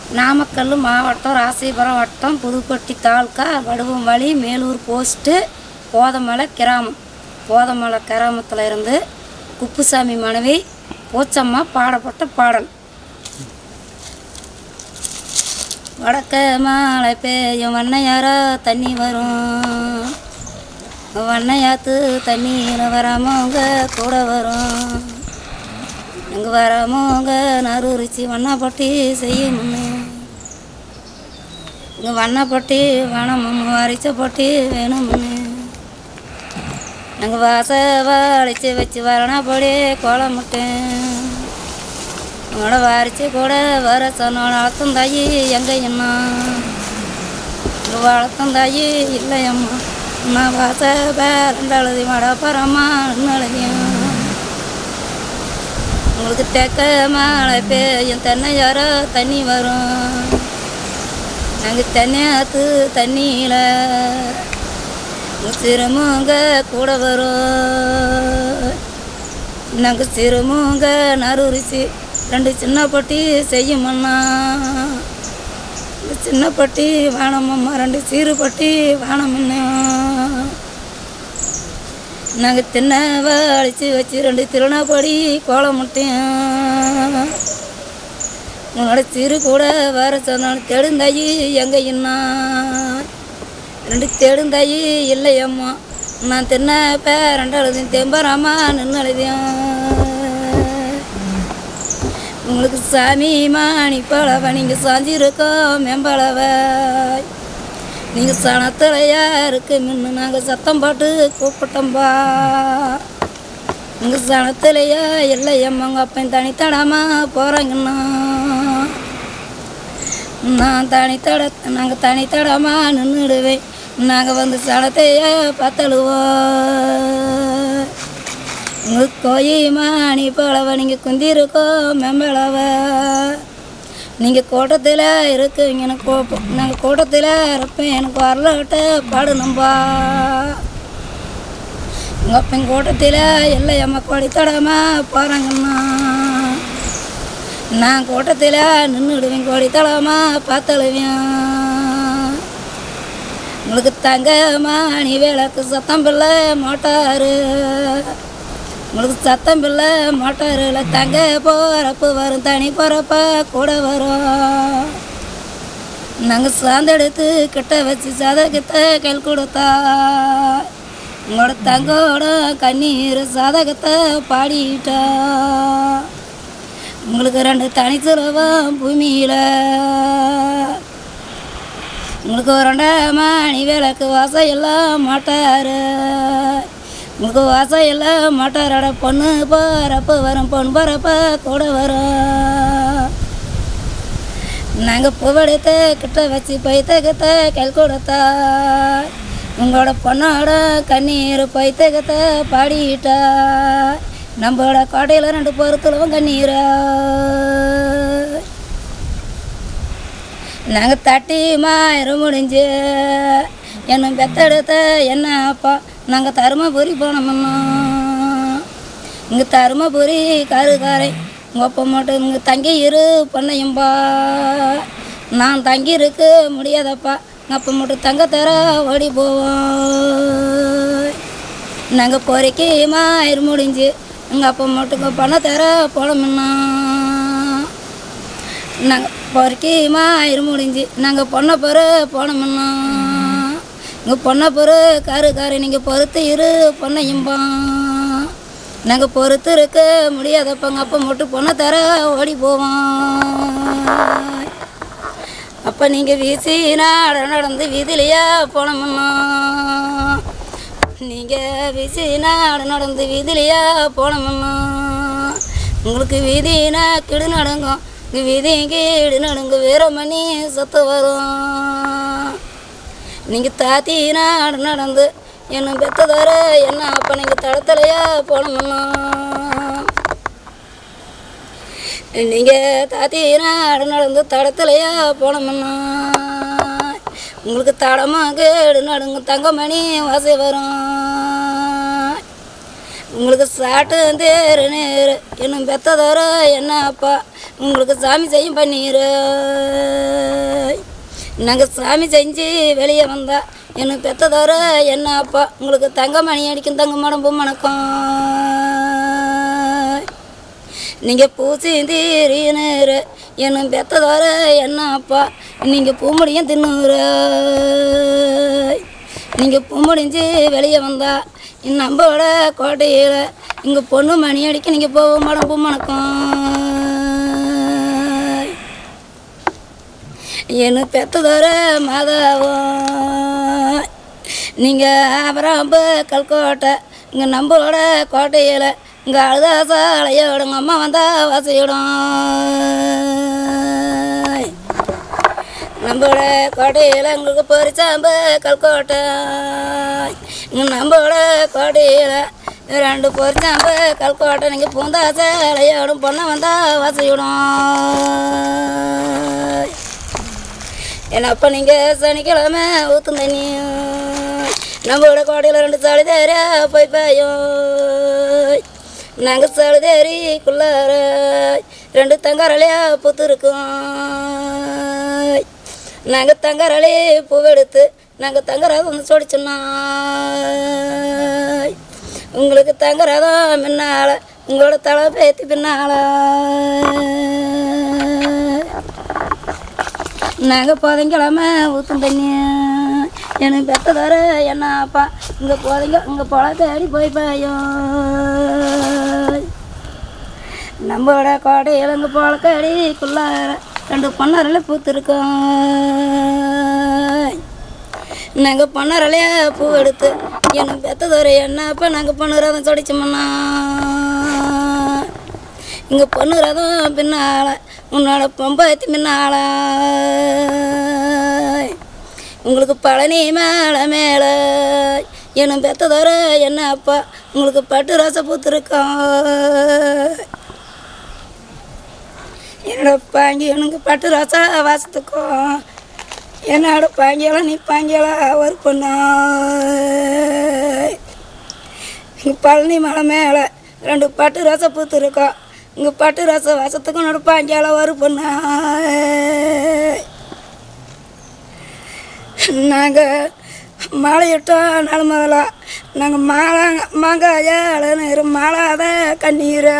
நாமக்கல் மாவட்டம் ராசிபுரம் வட்டம் புதுப்பட்டி தாலுக்கா வடுவம்வழி மேலூர் போஸ்ட்டு போதமலை கிராமம் போதமலை கிராமத்தில் இருந்து குப்புசாமி மனைவி போச்சம்மா பாடப்பட்ட பாடல் வடக்க மாலை பெய்யும் வண்ணையாரா தண்ணி வரும் வண்ணையாத்து தண்ணியில் வராமவங்க கூட வரும் அங்கே வராமவங்க நறுரிச்சி வண்ணப்பட்டி செய்யணும்னு இங்கே வண்ணப்பட்டி வனமும் வரிச்ச பொட்டி வேணும்னு நாங்கள் வாச வளைச்சி வச்சு வரணப்படி கோலமிட்டேன் உன்னோட வாரிச்சு கூட வர சொன்னோட வளர்த்தும் தாயி எங்க என்ன இங்கே வளர்த்தும் தாயி இல்லையம்மா நான் வாச பேரண்டு எழுதி மாட பரமா எழுதியும் உங்களுக்கு தெக்க மழை பெய்யும் தென்னை யாரோ தண்ணி வரும் நாங்கள் தண்ணியாத்து தண்ணியில் சிறுமுங்க கூட வரும் நாங்கள் சிறுமுங்க நறுரிச்சு ரெண்டு சின்ன பொட்டி செய்யுமண்ணா இந்த சின்ன பொட்டி வேணாமம்மா ரெண்டு சிறு பொட்டி வேணாமண்ணா நாங்கள் தின்ன வலிச்சு வச்சு ரெண்டு திருநாப்படி கோலம் முட்டையும் உன்னோட சிறு கூட வர சொன்னாலும் தெடுந்தாயி எங்க இன்னா ரெண்டு தெடுந்தாயி இல்லையம்மா நான் தின்ன பேரண்டு எழுதியும் தெம்பராமா நின்று எழுதியும் உங்களுக்கு சாமி மாணி பழவ நீங்கள் சாஞ்சிருக்கோம் மேம்பளவ நீங்கள் சனத்துலையா இருக்கு முன்னு நாங்கள் சத்தம் போட்டு கூப்பிட்டோம்பா உங்கள் சனத்துலையா இல்லையம்மா உங்கள் அப்பன் தனித்தடாமா போகிறாங்கண்ணா நான் தனித்தட நாங்கள் தனித்தடமா நின்றுடுவேன் நாங்கள் வந்து சனத்தையா பார்த்தழுவோம் உங்களுக்கு கோயில் மாணி பழவ நீங்கள் குந்திருக்கோ மெம்பளவ நீங்கள் கூட்டத்தில் இருக்குவீங்க எனக்கு கோப்பம் நாங்கள் கூட்டத்தில் இருப்பேன் எனக்கு வரலாட்ட பாடணும்பா உங்கள் அப்பன் கூட்டத்தில் இல்லை அம்மா கொடி தடாமா போகிறாங்கண்ணா நான் கூட்டத்தில் நின்றுடுவேன் கொடி தடாமா பார்த்தழுவேன் உங்களுக்கு தங்க மாணி விளக்கு சத்தம் பிள்ளை மோட்டாரு உங்களுக்கு சத்தம் பிள்ளை மோட்டாரில் தங்க போகிறப்ப வரும் தனி போகிறப்ப கூட வரும் நாங்கள் சாந்தெடுத்து கிட்ட வச்சு சதகத்தை கையில் கொடுத்தா உங்களோட தங்கோட கண்ணீர் சதகத்தை பாடிட்டா உங்களுக்கு ரெண்டு தனிச்சிலவம் பூமியில் உங்களுக்கு ஒரு ரெண்டா மணி விளக்கு வாசம் எல்லாம் மாட்டாரு உங்களுக்கு வாசம் எல்லாம் மாட்டாரோட பொண்ணு போகிறப்ப வரும் பொண்ணு போகிறப்ப கூட வரும் நாங்கள் பூவெடுத்து கிட்ட வச்சு பைத்தகத்த கையில் கொடுத்தா உங்களோட பொண்ணோட கண்ணீர் பைத்தகத்த பாடிட்டா நம்மளோட கோட்டையில் ரெண்டு பொருத்துலவும் கண்ணீரா நாங்கள் தட்டி மாயிரம் முடிஞ்சு என்ன பெத்தெடுத்த என்ன அப்பா நாங்கள் தருமபுரி போனோம்னா இங்கே தருமபுரி கருகாரை உங்கள் அப்பா மட்டும் இங்கே தங்கி இரு பொண்ணையும்பா நான் தங்கி இருக்க முடியாதப்பா எங்கள் அப்பா மட்டும் தங்க தர ஓடி போவோம் நாங்கள் பொறைக்கு மாயிரம் முடிஞ்சு எங்கள் அப்பா மட்டும் பணம் தர போனோம்னா நாங்கள் பொறுக்கி மாயிரம் முடிஞ்சு நாங்கள் பொண்ணை பொறு போனோம்னா இங்கே பொண்ணை பொறு காரு காரு நீங்கள் பொறுத்து இரு பொண்ணையும்பா நாங்கள் பொறுத்து இருக்க முடியாதப்பங்க அப்போ மட்டும் பொண்ணை தர ஓடி போவோம் அப்போ நீங்கள் வீசி நாட நடந்து வீதிலையா போனோம்னா நீங்கள் வீசி நாடு நடந்து வீதிலையா போனோம்னா உங்களுக்கு வீதினா கிடு நடுங்கும் இங்கே வீதி கீடு நடுங்க வீரமணி சத்து வரும் நீங்கள் தாத்தி நாடு நடந்து என்ன பெத்ததோர என்ன அப்போ நீங்கள் தடத்தலையா போனோம்னா நீங்கள் தாத்தி நாடு நடந்து தடத்தலையா போனோம்னா உங்களுக்கு தடமாக கேடு நடுங்க தங்கமணி வாசை வரும் உங்களுக்கு சாட்டு தேரு நேரு இன்னும் பெத்ததோர என்ன அப்பா உங்களுக்கு சாமி செய்யும் பன்னீர் நாங்கள் சாமி செஞ்சு வெளியே வந்தா எனக்கு பெத்ததோர என்ன அப்பா உங்களுக்கு தங்க மணி அடிக்கும் தங்க மடம்பு வணக்கம் நீங்கள் பூசிந்தீரினரு என்னும் பெத்ததோர என்ன அப்பா நீங்கள் பூமுடியும் தின்னுரு நீங்கள் பூமுடிஞ்சு வெளியே வந்தா நம்மளோட கோட்டையில் இங்கே பொண்ணு மணி அடிக்க நீங்கள் போக மாடம் பூமணக்கம் என்ன பெத்ததோர மாதாவும் நீங்கள் அப்புறம் கல்கோட்டை இங்கே நம்மளோட கோட்டையில் இங்கே அழுதா சாலையோட உங்கள் அம்மா வந்தால் வசையிடும் நம்மளோட கோட்டையில் உங்களுக்கு பொறிச்சாம்பு கல்கோட்டை இங்கே நம்மளோட கோட்டையில் ரெண்டு பொறிச்சாம்பு கல்கோட்டை நீங்கள் பூந்தா சாலையோடும் பொண்ணை வந்தால் வசையிடும் என்னப்பா நீங்கள் சனிக்கிழமை ஊற்றும் தண்ணி நம்மளோட கோடையில் ரெண்டு சாலி தேர போய் பாயும் நாங்கள் சாலி தேரிக்குள்ளார ரெண்டு தங்கரலையா பூத்து இருக்கோம் நாங்கள் தங்கரளி பூவெடுத்து நாங்கள் தங்கரதம் வந்து சொடிச்சோன்னா உங்களுக்கு தங்கரதம் முன்னால உங்களோட தலை பேத்தி பின்னால நாங்கள் புதங்கிழமை ஊற்றும் தண்ணி எனக்கு பெத்த தர என்ன அப்பா இங்கே போதைங்க இங்கே பொல தேடி போய் பாயும் நம்மளோட கோடையில் இங்கே பொழக்கடிக்குள்ளார ரெண்டு பொன்னரில் பூத்துருக்கோம் நாங்கள் பொன்னரலையா பூ எடுத்து எனக்கு பெத்த தர என்ன அப்பா நாங்கள் பொண்ணு ரதம் சொடிச்சோம்னா இங்கே பொண்ணு ரதம் பின்னால உன்னோட பொம்பாத்தி பின்னால உங்களுக்கு பழனி மேலே மேலே எனும் பெத்ததோர என்ன அப்பா உங்களுக்கு பட்டு ரச பூத்துருக்கோம் என்னோட பாங்கி எனக்கு பட்டு ரசா வாசத்துக்கும் என்னோட பாங்கியெல்லாம் நீ பாங்கியெல்லாம் ஒரு பொண்ணா இங்கே பழனி மலை மேலே ரெண்டு பட்டு ரசம் பூத்துருக்கோம் இங்கே பட்டு ரசம் வாசத்துக்கும் என்னோட பாங்கியால ஒரு பொண்ணா நாங்கள் மாலையிட்டோம் நாலு முதல்ல நாங்கள் மாலை மாங்காயால நேரு மாலாத கண்ணீரா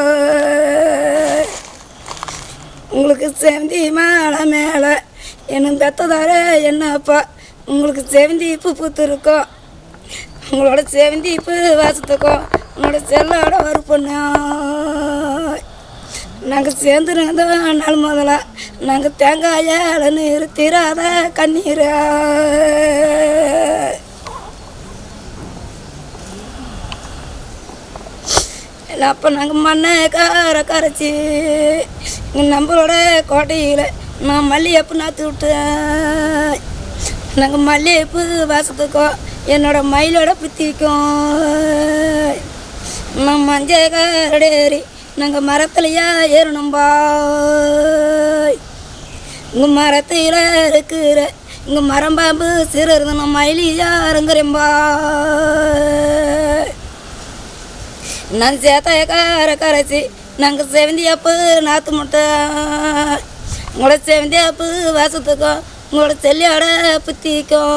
உங்களுக்கு செவந்தி மாலை மேலே எனக்கு பெத்ததார என்னப்பா உங்களுக்கு செவந்தி பூ பூத்துருக்கோம் உங்களோட செவந்தி பூ வாசத்துக்கும் உங்களோட செல்லோட ஒரு பொண்ணு நாங்கள் சேர்ந்துருந்தோம் நாள் முதல்ல நாங்கள் தேங்காயால நீர் தீராத கண்ணீர் அப்போ நாங்கள் மண்ணை கார கரைச்சி இங்கே நம்மளோட கோட்டையில் நான் மல்லிகைப்பூ நாற்று விட்டேன் நாங்கள் மல்லிகைப்பூ வாசத்துக்கும் என்னோட மயிலோட பித்திக்கும் நான் மஞ்சள் காரடேறி நாங்கள் மரத்துலையா ஏறணும்பா இங்கே மரத்தில் இருக்கிற இங்கே மரம் பாம்பு சிறு நான் மயிலியா இறங்குறேன்பா நான் சேத்தைய கார கரைச்சி நாங்கள் செவந்தியாப்பு நாற்று முட்டை உங்களோட செவந்தியாப்பு வாசத்துக்கும் உங்களோட செல்லியோட புத்திக்கும்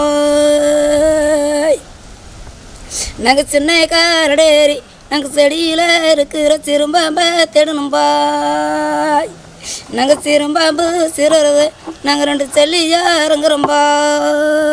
நாங்கள் சின்ன காரடேறி நாங்கள் செடியில் இருக்கிற சிறும்பாம்ப தேடணும்பா நாங்கள் சிறும்பாம்பு சிறுறது நாங்கள் ரெண்டு செல்லியா இறங்குறோம்பா